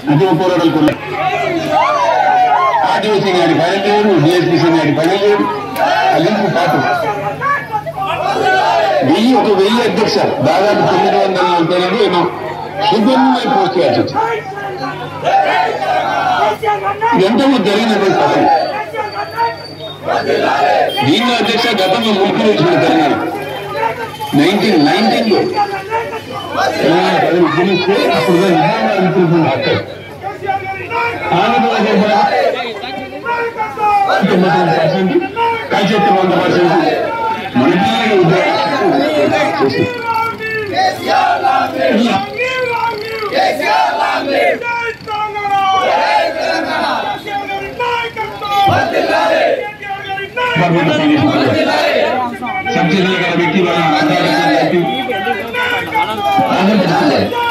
ఉద్యమ పోరాటాలు కొన్ని ఆర్టీఓసీ గారి పని లేదు డిఎస్పీసీ గారి పని లేదు ఆ లింకు పాటు వెయ్యి ఒక వెయ్యి అధ్యక్ష దాదాపు తొమ్మిది వందల నలభై రెండు ఏమో సుగమ్యమై పోస్ట్ చేయాల్సి వచ్చింది ఇదంతా కూడా జరిగినటువంటి పదం దీనిలో అధ్యక్ష గతంలో ముగ్గురు వచ్చిన తెలంగాణ నైన్టీన్ నైన్టీన్ లో తెలంగాణ ప్రజలు ఉద్యమిస్తే అప్పుడు నిజంగా అనిపించింది అక్కడ ఆంధ్రప్రదేశ్ కూడా తొంభై తొమ్మిది పర్సెంట్ కాల్చేస్తే వంద పర్సెంట్ మన పిల్లలకి ఉద్యోగం చేసి సబ్సిడీలు గల వ్యక్తి వాళ్ళ ఆధారాలు వ్యక్తి ఆంధ్రప్రదేశ్